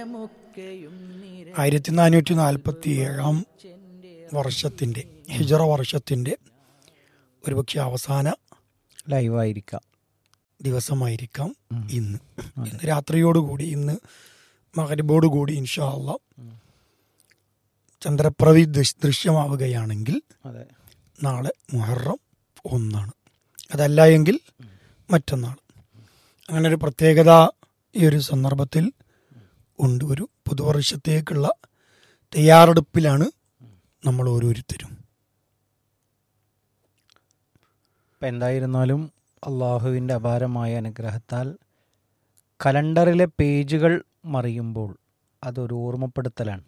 ആയിരത്തി നാനൂറ്റി നാൽപ്പത്തി ഏഴാം വർഷത്തിൻ്റെ ഹിജറ വർഷത്തിൻ്റെ ഒരുപക്ഷെ അവസാന ലൈവായിരിക്കാം ദിവസമായിരിക്കാം ഇന്ന് ഇന്ന് രാത്രിയോടുകൂടി ഇന്ന് മകരിബോടുകൂടി ഇൻഷാ അള്ളാ ചന്ദ്രപ്രവി ദൃശ് ദൃശ്യമാവുകയാണെങ്കിൽ അതെ നാളെ മുഹറം ഒന്നാണ് അതല്ല എങ്കിൽ മറ്റന്നാൾ അങ്ങനെ ഒരു പ്രത്യേകത ഈ ഒരു സന്ദർഭത്തിൽ ഉണ്ട് ഒരു പുതുവർഷത്തേക്കുള്ള തയ്യാറെടുപ്പിലാണ് നമ്മൾ ഓരോരുത്തരും ഇപ്പം എന്തായിരുന്നാലും അള്ളാഹുവിൻ്റെ അപാരമായ അനുഗ്രഹത്താൽ കലണ്ടറിലെ പേജുകൾ മറിയുമ്പോൾ അതൊരു ഓർമ്മപ്പെടുത്തലാണ്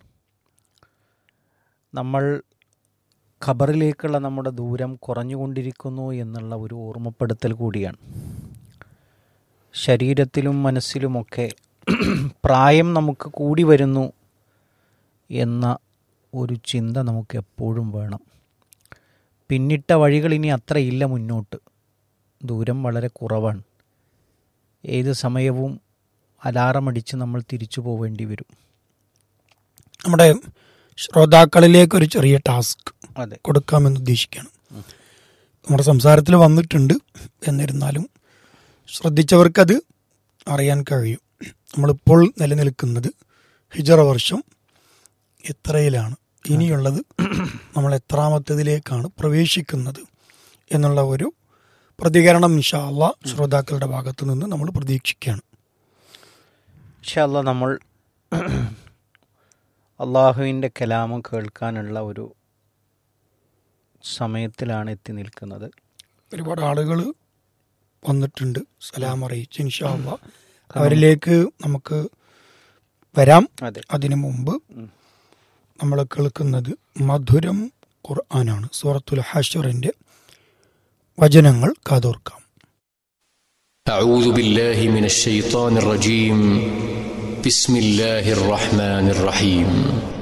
നമ്മൾ ഖബറിലേക്കുള്ള നമ്മുടെ ദൂരം കുറഞ്ഞുകൊണ്ടിരിക്കുന്നു എന്നുള്ള ഒരു ഓർമ്മപ്പെടുത്തൽ കൂടിയാണ് ശരീരത്തിലും മനസ്സിലുമൊക്കെ പ്രായം നമുക്ക് കൂടി വരുന്നു എന്ന ഒരു ചിന്ത നമുക്ക് എപ്പോഴും വേണം പിന്നിട്ട വഴികൾ ഇനി അത്രയില്ല മുന്നോട്ട് ദൂരം വളരെ കുറവാണ് ഏത് സമയവും അലാറമടിച്ച് നമ്മൾ തിരിച്ചു പോവേണ്ടി വരും നമ്മുടെ ശ്രോതാക്കളിലേക്ക് ഒരു ചെറിയ ടാസ്ക് അതെ കൊടുക്കാമെന്ന് ഉദ്ദേശിക്കുകയാണ് നമ്മുടെ സംസാരത്തിൽ വന്നിട്ടുണ്ട് എന്നിരുന്നാലും ശ്രദ്ധിച്ചവർക്കത് അറിയാൻ കഴിയും നമ്മളിപ്പോൾ നിലനിൽക്കുന്നത് ഹിജറ വർഷം എത്രയിലാണ് ഇനിയുള്ളത് നമ്മൾ എത്രാമത്തതിലേക്കാണ് പ്രവേശിക്കുന്നത് എന്നുള്ള ഒരു പ്രതികരണം ഇൻഷാ അള്ളാ ശ്രോതാക്കളുടെ ഭാഗത്തു നിന്ന് നമ്മൾ പ്രതീക്ഷിക്കുകയാണ് ഇൻഷല്ല നമ്മൾ അള്ളാഹുവിൻ്റെ കലാമം കേൾക്കാനുള്ള ഒരു സമയത്തിലാണ് എത്തി നിൽക്കുന്നത് ഒരുപാട് ആളുകൾ വന്നിട്ടുണ്ട് സലാം അറിയിച്ച് ഇൻഷാ അള്ളാ അവരിലേക്ക് നമുക്ക് വരാം അതെ അതിനു മുമ്പ് ഉം. നമ്മൾ കേൾക്കുന്നത് മധുരം ഖുർആനാണ് സൂറത്തുൽ ഹഷറിന്റെ വചനങ്ങൾ കാതോർക്കാം أعوذ بالله من الشيطان الرجيم بسم الله الرحمن الرحيم